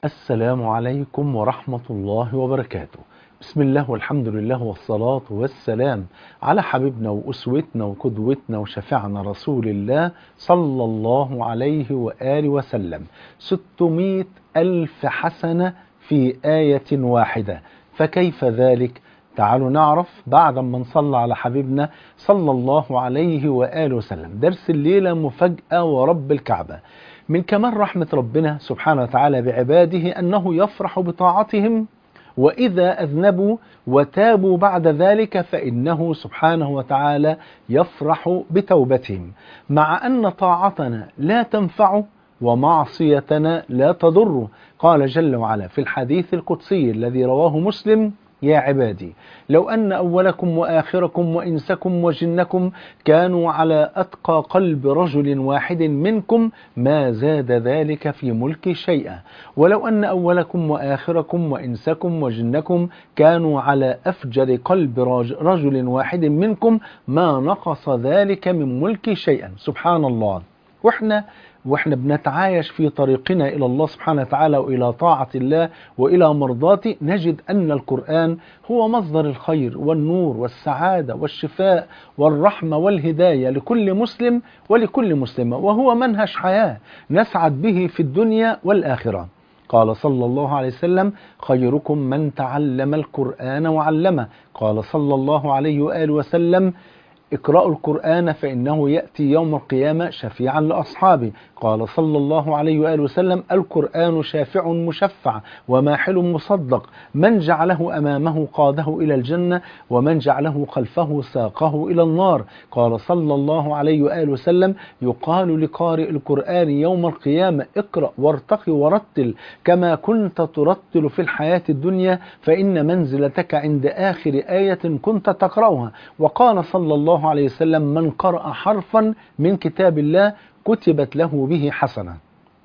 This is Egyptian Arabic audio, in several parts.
السلام عليكم ورحمة الله وبركاته بسم الله والحمد لله والصلاة والسلام على حبيبنا وأسوتنا وقدوتنا وشفعنا رسول الله صلى الله عليه وآله وسلم 600 ألف حسنة في آية واحدة فكيف ذلك؟ تعالوا نعرف بعد ما نصلى على حبيبنا صلى الله عليه وآله وسلم درس الليلة مفاجأة ورب الكعبة من كمال رحمة ربنا سبحانه وتعالى بعباده أنه يفرح بطاعتهم وإذا أذنبوا وتابوا بعد ذلك فإنه سبحانه وتعالى يفرح بتوبتهم مع أن طاعتنا لا تنفع ومعصيتنا لا تضر قال جل وعلا في الحديث القدسي الذي رواه مسلم يا عبادي لو أن أولكم وآخركم وإنسكم وجنكم كانوا على أتقى قلب رجل واحد منكم ما زاد ذلك في ملكي شيئا ولو أن أولكم وآخركم وإنسكم وجنكم كانوا على أفجر قلب رجل واحد منكم ما نقص ذلك من ملكي شيئا سبحان الله وإحنا واحنا بنتعايش في طريقنا الى الله سبحانه وتعالى والى طاعه الله والى مرضاته نجد ان القران هو مصدر الخير والنور والسعاده والشفاء والرحمه والهدايه لكل مسلم ولكل مسلمه وهو منهج حياه نسعد به في الدنيا والاخره قال صلى الله عليه وسلم خيركم من تعلم القران وعلمه قال صلى الله عليه واله وسلم اقرأوا القرآن فإنه يأتي يوم القيامة شفيعا لأصحابه قال صلى الله عليه وآله وسلم القرآن شافع مشفع وماحل مصدق من جعله أمامه قاده إلى الجنة ومن جعله خلفه ساقه إلى النار قال صلى الله عليه وآله وسلم يقال لقارئ القرآن يوم القيامة اقرأ وارتقي ورتل كما كنت ترتل في الحياة الدنيا فإن منزلتك عند آخر آية كنت تقرأها وقال صلى الله عليه وسلم من قرأ حرفا من كتاب الله كتبت له به حسنة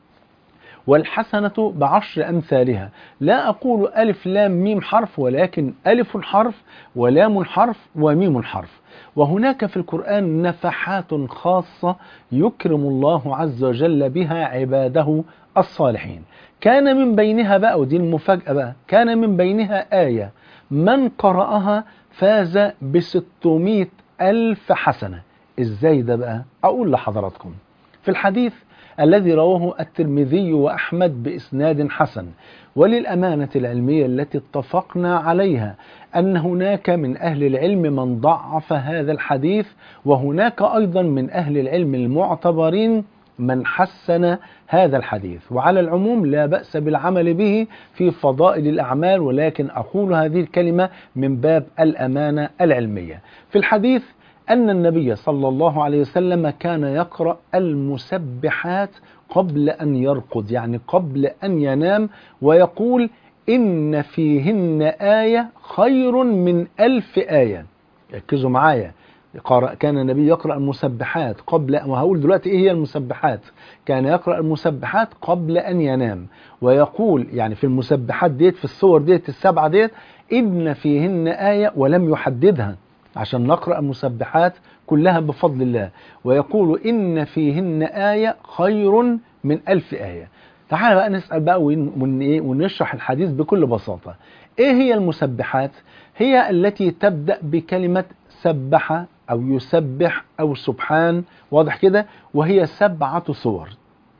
والحسنة بعشر أمثالها لا أقول ألف لام ميم حرف ولكن ألف حرف ولام حرف وميم حرف وهناك في القرآن نفحات خاصة يكرم الله عز وجل بها عباده الصالحين كان من بينها بقى ودي المفاجأة بقى كان من بينها آية من قرأها فاز بستمائة ألف حسنة إزاي ده بقى أقول لحضراتكم في الحديث الذي رواه الترمذي وأحمد بإسناد حسن وللأمانة العلمية التي اتفقنا عليها أن هناك من أهل العلم من ضعف هذا الحديث وهناك أيضا من أهل العلم المعتبرين من حسن هذا الحديث وعلى العموم لا بأس بالعمل به في فضائل الأعمال ولكن أقول هذه الكلمة من باب الأمانة العلمية في الحديث أن النبي صلى الله عليه وسلم كان يقرأ المسبحات قبل أن يرقد يعني قبل أن ينام ويقول إن فيهن آية خير من ألف آية ركزوا معايا كان النبي يقرأ المسبحات قبل وهقول دلوقتي إيه هي المسبحات كان يقرأ المسبحات قبل أن ينام ويقول يعني في المسبحات ديت في الصور ديت السبعة ديت إن فيهن آية ولم يحددها عشان نقرأ المسبحات كلها بفضل الله ويقول إن فيهن آية خير من ألف آية تعال بقى نسأل بقى ونشرح الحديث بكل بساطة إيه هي المسبحات؟ هي التي تبدأ بكلمة سبح أو يسبح أو سبحان واضح كده وهي سبعة صور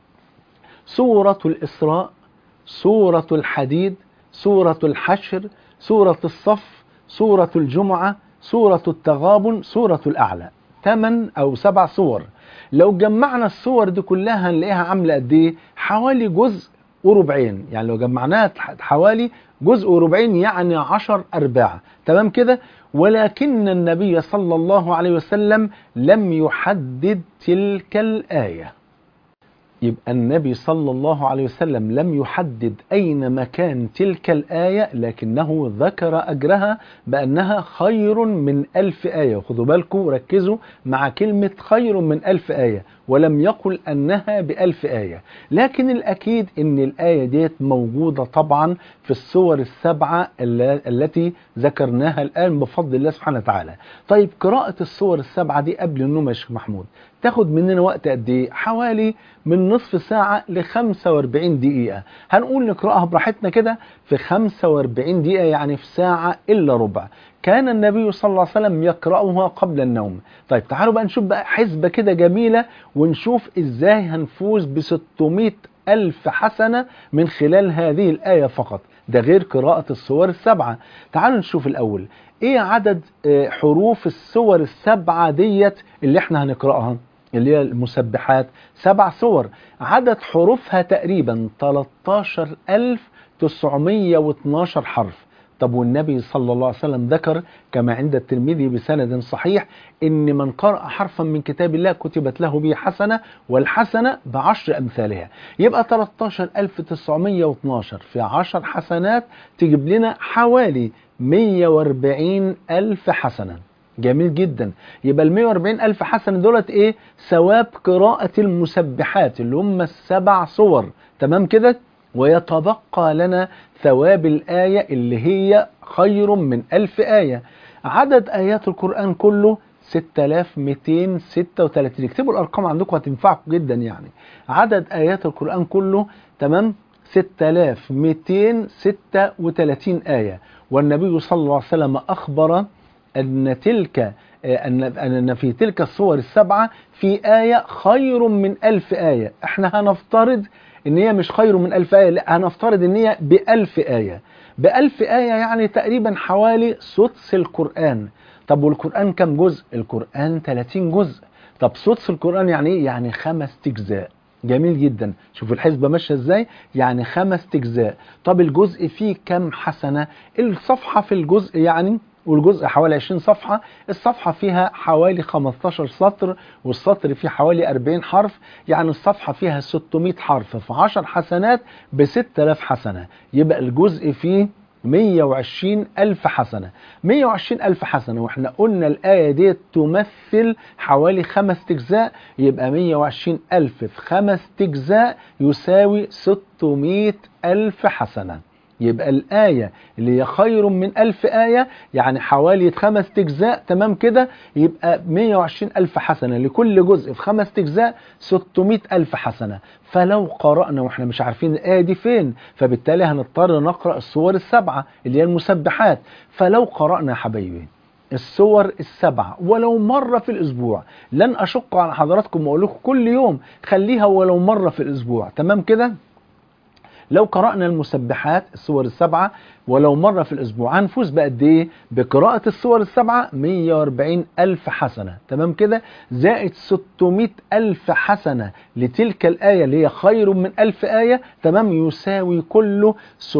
سورة الإسراء سورة الحديد سورة الحشر سورة الصف سورة الجمعة سورة التغابن سورة الأعلى ثمان أو سبع صور لو جمعنا الصور دي كلها هنلاقيها عاملة قد إيه؟ حوالي جزء وربعين يعني لو جمعناها حوالي جزء وربعين يعني عشر أرباع تمام كده ولكن النبي صلى الله عليه وسلم لم يحدد تلك الآية يبقى النبي صلى الله عليه وسلم لم يحدد أين مكان تلك الآية لكنه ذكر أجرها بأنها خير من ألف آية خذوا بالكم ركزوا مع كلمة خير من ألف آية ولم يقل أنها بألف آية لكن الأكيد أن الآية ديت موجودة طبعا في السور السبعة الل- التي ذكرناها الآن بفضل الله سبحانه وتعالى طيب قراءة السور السبعة دي قبل النوم يا شيخ محمود تاخد مننا وقت قد ايه حوالي من نصف ساعة ل 45 دقيقة هنقول نقرأها براحتنا كده في 45 دقيقة يعني في ساعة إلا ربع كان النبي صلى الله عليه وسلم يقرأها قبل النوم طيب تعالوا بقى نشوف بقى حسبة كده جميلة ونشوف ازاي هنفوز ب 600 ألف حسنة من خلال هذه الآية فقط ده غير قراءة السور السبعة تعالوا نشوف الأول ايه عدد آه، حروف السور السبعة ديت اللي احنا هنقرأها اللي هي المسبحات سبع سور عدد حروفها تقريبا 13912 حرف طب والنبي صلى الله عليه وسلم ذكر كما عند الترمذي بسند صحيح ان من قرأ حرفا من كتاب الله كتبت له به حسنة والحسنة بعشر امثالها يبقى 13912 في 10 حسنات تجيب لنا حوالي 140 ألف حسنة جميل جدا يبقى ال 140 ألف حسنة دولت إيه ثواب قراءة المسبحات اللي هم السبع صور تمام كده ويتبقى لنا ثواب الآية اللي هي خير من ألف آية عدد آيات القرآن كله 6236 اكتبوا الأرقام عندكم هتنفعكم جدا يعني عدد آيات القرآن كله تمام 6236 آية والنبي صلى الله عليه وسلم أخبر أن تلك أن أن في تلك الصور السبعة في آية خير من ألف آية احنا هنفترض ان هي مش خير من ألف آية لا هنفترض ان هي بألف آية بألف آية يعني تقريبا حوالي سدس القرآن طب والقرآن كم جزء القرآن 30 جزء طب سدس القرآن يعني ايه يعني خمس اجزاء جميل جدا شوفوا الحسبة ماشية ازاي يعني خمس اجزاء طب الجزء فيه كم حسنة الصفحة في الجزء يعني والجزء حوالي 20 صفحة الصفحة فيها حوالي 15 سطر والسطر فيه حوالي 40 حرف يعني الصفحة فيها 600 حرف في 10 حسنات ب 6000 حسنة يبقى الجزء فيه 120 ألف حسنة 120 ألف حسنة وإحنا قلنا الآية دي تمثل حوالي خمس تجزاء يبقى 120 ألف في خمس تجزاء يساوي 600 ألف حسنة يبقى الآية اللي هي خير من ألف آية يعني حوالي خمس تجزاء تمام كده يبقى 120 ألف حسنة لكل جزء في خمس تجزاء 600 ألف حسنة فلو قرأنا وإحنا مش عارفين الآية دي فين فبالتالي هنضطر نقرأ السور السبعة اللي هي المسبحات فلو قرأنا يا حبايبي السور السبعة ولو مرة في الأسبوع لن أشق على حضراتكم وأقول لكم كل يوم خليها ولو مرة في الأسبوع تمام كده لو قرأنا المسبحات السور السبعة ولو مرة في الأسبوع هنفوز بقد إيه؟ بقراءة السور السبعة 140 ألف حسنة تمام كده؟ زائد 600 ألف حسنة لتلك الآية اللي هي خير من ألف آية تمام يساوي كله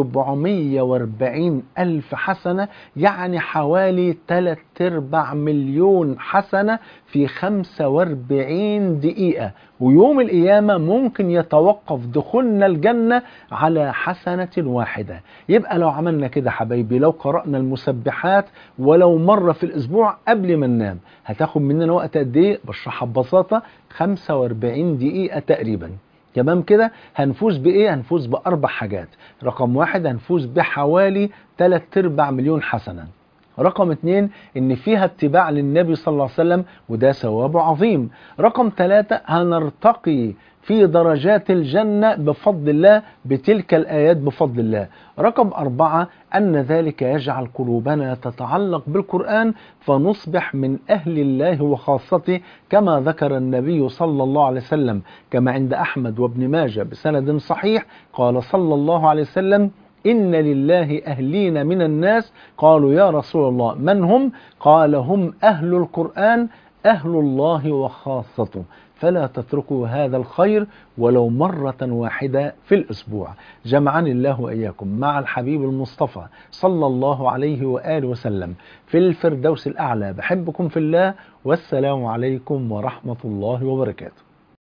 740 ألف حسنة يعني حوالي 3 أرباع مليون حسنة في 45 دقيقة ويوم القيامة ممكن يتوقف دخولنا الجنة على حسنة واحدة يبقى لو عملنا كده حبايبي لو قرأنا المسبحات ولو مرة في الأسبوع قبل ما ننام هتاخد مننا وقت قد إيه بشرحها ببساطة 45 دقيقة تقريبا تمام كده هنفوز بايه هنفوز باربع حاجات رقم واحد هنفوز بحوالي 3 ارباع مليون حسنه رقم اتنين ان فيها اتباع للنبي صلى الله عليه وسلم وده ثوابه عظيم رقم ثلاثة هنرتقي في درجات الجنة بفضل الله بتلك الآيات بفضل الله رقم أربعة أن ذلك يجعل قلوبنا تتعلق بالقرآن فنصبح من أهل الله وخاصته كما ذكر النبي صلى الله عليه وسلم كما عند أحمد وابن ماجه بسند صحيح قال صلى الله عليه وسلم إن لله أهلين من الناس قالوا يا رسول الله من هم قال هم أهل القرآن أهل الله وخاصته فلا تتركوا هذا الخير ولو مرة واحدة في الأسبوع جمعني الله وإياكم مع الحبيب المصطفى صلى الله عليه وآله وسلم في الفردوس الأعلى بحبكم في الله والسلام عليكم ورحمة الله وبركاته